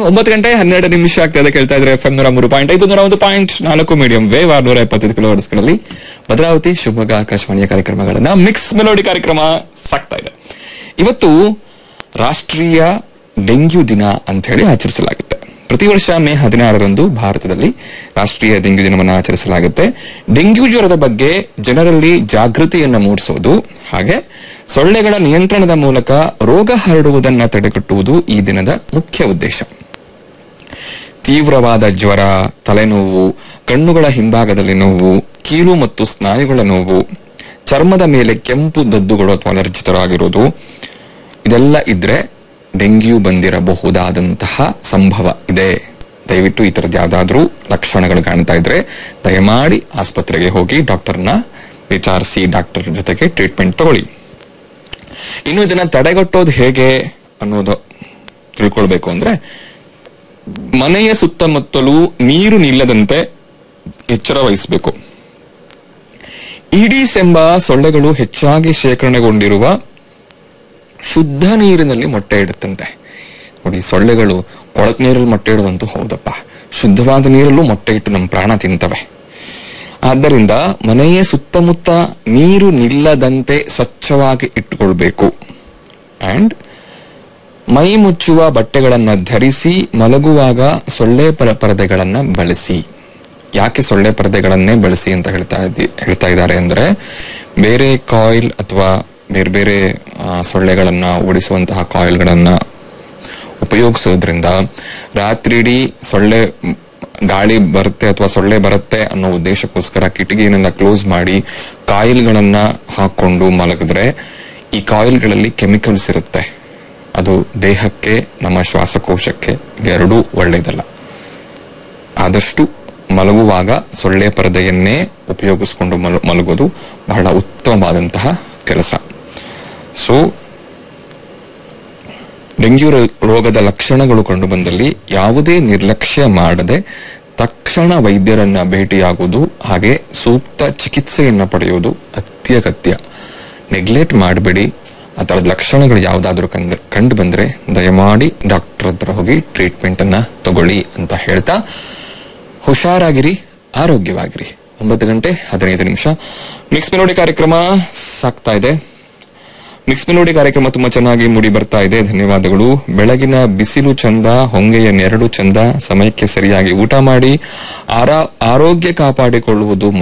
ಒಂಬತ್ತು ಗಂಟೆ ಹನ್ನೆರಡು ನಿಮಿಷ ಆಗ್ತದೆ ಕೇಳ್ತಾ ಇದ್ರೆ ಎಫ್ ಎಂ ನೂರ ಮೂರು ಪಾಯಿಂಟ್ ಐದು ನೂರ ಒಂದು ಪಾಯಿಂಟ್ ನಾಲ್ಕು ಮೀಡಿಯಂ ವೇವ್ ಆರ್ನೂರ ಎಪ್ಪತ್ತೈದು ಕಿಲೋಮೀಟರ್ಸ್ಗಳಲ್ಲಿ ಭದ್ರಾವತಿ ಶಿವಮೊಗ್ಗ ಆಕಾಶವಾಣಿಯ ಕಾರ್ಯಕ್ರಮಗಳನ್ನ ಮಿಕ್ಸ್ ಮೆಲೋಡಿ ಕಾರ್ಯಕ್ರಮ ಸಾಕ್ತಾ ಇದೆ ಇವತ್ತು ರಾಷ್ಟ್ರೀಯ ಡೆಂಗ್ಯೂ ದಿನ ಅಂತ ಹೇಳಿ ಆಚರಿಸಲಾಗುತ್ತೆ ಪ್ರತಿ ವರ್ಷ ಮೇ ಹದಿನಾರರಂದು ಭಾರತದಲ್ಲಿ ರಾಷ್ಟ್ರೀಯ ಡೆಂಗ್ಯೂ ದಿನವನ್ನು ಆಚರಿಸಲಾಗುತ್ತೆ ಡೆಂಗ್ಯೂ ಜ್ವರದ ಬಗ್ಗೆ ಜನರಲ್ಲಿ ಜಾಗೃತಿಯನ್ನ ಮೂಡಿಸೋದು ಹಾಗೆ ಸೊಳ್ಳೆಗಳ ನಿಯಂತ್ರಣದ ಮೂಲಕ ರೋಗ ಹರಡುವುದನ್ನ ತಡೆಗಟ್ಟುವುದು ಈ ದಿನದ ಮುಖ್ಯ ಉದ್ದೇಶ ತೀವ್ರವಾದ ಜ್ವರ ತಲೆನೋವು ಕಣ್ಣುಗಳ ಹಿಂಭಾಗದಲ್ಲಿ ನೋವು ಕೀಲು ಮತ್ತು ಸ್ನಾಯುಗಳ ನೋವು ಚರ್ಮದ ಮೇಲೆ ಕೆಂಪು ದದ್ದುಗಳು ಅಥವಾ ಅಲರ್ಜಿತರಾಗಿರೋದು ಇದೆಲ್ಲ ಇದ್ರೆ ಡೆಂಗ್ಯೂ ಬಂದಿರಬಹುದಾದಂತಹ ಸಂಭವ ಇದೆ ದಯವಿಟ್ಟು ಈ ತರದ್ ಯಾವ್ದಾದ್ರೂ ಲಕ್ಷಣಗಳು ಕಾಣ್ತಾ ಇದ್ರೆ ದಯಮಾಡಿ ಆಸ್ಪತ್ರೆಗೆ ಹೋಗಿ ಡಾಕ್ಟರ್ನ ವಿಚಾರಿಸಿ ಡಾಕ್ಟರ್ ಜೊತೆಗೆ ಟ್ರೀಟ್ಮೆಂಟ್ ತಗೊಳ್ಳಿ ಇನ್ನು ಇದನ್ನ ತಡೆಗಟ್ಟೋದು ಹೇಗೆ ಅನ್ನೋದು ತಿಳ್ಕೊಳ್ಬೇಕು ಅಂದ್ರೆ ಮನೆಯ ಸುತ್ತಮುತ್ತಲೂ ನೀರು ನಿಲ್ಲದಂತೆ ಎಚ್ಚರ ವಹಿಸಬೇಕು ಈಡೀಸ್ ಎಂಬ ಸೊಳ್ಳೆಗಳು ಹೆಚ್ಚಾಗಿ ಶೇಖರಣೆಗೊಂಡಿರುವ ಶುದ್ಧ ನೀರಿನಲ್ಲಿ ಮೊಟ್ಟೆ ಇಡುತ್ತಂತೆ ನೋಡಿ ಸೊಳ್ಳೆಗಳು ಕೊಳಕ್ ನೀರಲ್ಲಿ ಮೊಟ್ಟೆ ಇಡೋದಂತೂ ಹೌದಪ್ಪ ಶುದ್ಧವಾದ ನೀರಲ್ಲೂ ಮೊಟ್ಟೆ ಇಟ್ಟು ನಮ್ಮ ಪ್ರಾಣ ತಿಂತವೆ ಆದ್ದರಿಂದ ಮನೆಯ ಸುತ್ತಮುತ್ತ ನೀರು ನಿಲ್ಲದಂತೆ ಸ್ವಚ್ಛವಾಗಿ ಇಟ್ಟುಕೊಳ್ಬೇಕು ಅಂಡ್ ಮೈ ಮುಚ್ಚುವ ಬಟ್ಟೆಗಳನ್ನ ಧರಿಸಿ ಮಲಗುವಾಗ ಸೊಳ್ಳೆ ಪರ ಪರದೆಗಳನ್ನ ಬಳಸಿ ಯಾಕೆ ಸೊಳ್ಳೆ ಪರದೆಗಳನ್ನೇ ಬಳಸಿ ಅಂತ ಹೇಳ್ತಾ ಇದ್ದಿ ಹೇಳ್ತಾ ಇದ್ದಾರೆ ಅಂದ್ರೆ ಬೇರೆ ಕಾಯಿಲ್ ಅಥವಾ ಬೇರೆ ಬೇರೆ ಆ, ಸೊಳ್ಳೆಗಳನ್ನ ಓಡಿಸುವಂತಹ ಕಾಯಿಲ್ಗಳನ್ನ ಉಪಯೋಗಿಸೋದ್ರಿಂದ ರಾತ್ರಿಡೀ ಸೊಳ್ಳೆ ಮ್, ಗಾಳಿ ಬರುತ್ತೆ ಅಥವಾ ಸೊಳ್ಳೆ ಬರುತ್ತೆ ಅನ್ನೋ ಉದ್ದೇಶಕ್ಕೋಸ್ಕರ ಕಿಟಕಿಯನ್ನೆಲ್ಲ ಕ್ಲೋಸ್ ಮಾಡಿ ಕಾಯಿಲ್ಗಳನ್ನ ಹಾಕೊಂಡು ಮಲಗಿದ್ರೆ ಈ ಕಾಯಿಲ್ಗಳಲ್ಲಿ ಕೆಮಿಕಲ್ಸ್ ಇರುತ್ತೆ ಅದು ದೇಹಕ್ಕೆ ನಮ್ಮ ಶ್ವಾಸಕೋಶಕ್ಕೆ ಎರಡೂ ಒಳ್ಳೆಯದಲ್ಲ ಆದಷ್ಟು ಮಲಗುವಾಗ ಸೊಳ್ಳೆ ಪರದೆಯನ್ನೇ ಉಪಯೋಗಿಸ್ಕೊಂಡು ಮಲ ಮಲಗೋದು ಬಹಳ ಉತ್ತಮವಾದಂತಹ ಕೆಲಸ ಸೊ ಡೆಂಗ್ಯೂ ರೋ- ರೋಗದ ಲಕ್ಷಣಗಳು ಕಂಡುಬಂದಲ್ಲಿ ಯಾವುದೇ ನಿರ್ಲಕ್ಷ್ಯ ಮಾಡದೆ ತಕ್ಷಣ ವೈದ್ಯರನ್ನ ಭೇಟಿಯಾಗುವುದು ಹಾಗೆ ಸೂಕ್ತ ಚಿಕಿತ್ಸೆಯನ್ನ ಪಡೆಯುವುದು ಅತ್ಯಗತ್ಯ ನೆಗ್ಲೆಕ್ಟ್ ಮಾಡಬೇಡಿ ಆ ಥರದ ಲಕ್ಷಣಗಳು ಯಾವುದಾದ್ರೂ ಕಂಡ್ ಕಂಡು ಬಂದ್ರೆ ದಯಮಾಡಿ ಡಾಕ್ಟರ್ ಹತ್ರ ಹೋಗಿ ಟ್ರೀಟ್ಮೆಂಟ್ ಅನ್ನ ತಗೊಳ್ಳಿ ಅಂತ ಹೇಳ್ತಾ ಹುಷಾರಾಗಿರಿ ಆರೋಗ್ಯವಾಗಿರಿ ಒಂಬತ್ತು ಗಂಟೆ ಹದಿನೈದು ನಿಮಿಷ ಮಿಕ್ಸ್ ಮೆಲೋಡಿ ಕಾರ್ಯಕ್ರಮ ಸಾಕ್ತಾ ಇದೆ ಮಿಕ್ಸ್ ಮೆಲೋಡಿ ಕಾರ್ಯಕ್ರಮ ತುಂಬಾ ಚೆನ್ನಾಗಿ ಮೂಡಿ ಬರ್ತಾ ಇದೆ ಧನ್ಯವಾದಗಳು ಬೆಳಗಿನ ಬಿಸಿಲು ಚಂದ ಹೊಂಗೆಯ ನೆರಳು ಚಂದ ಸಮಯಕ್ಕೆ ಸರಿಯಾಗಿ ಊಟ ಮಾಡಿ ಆರಾ ಆರೋಗ್ಯ ಕಾಪಾಡಿಕೊಳ್ಳುವುದು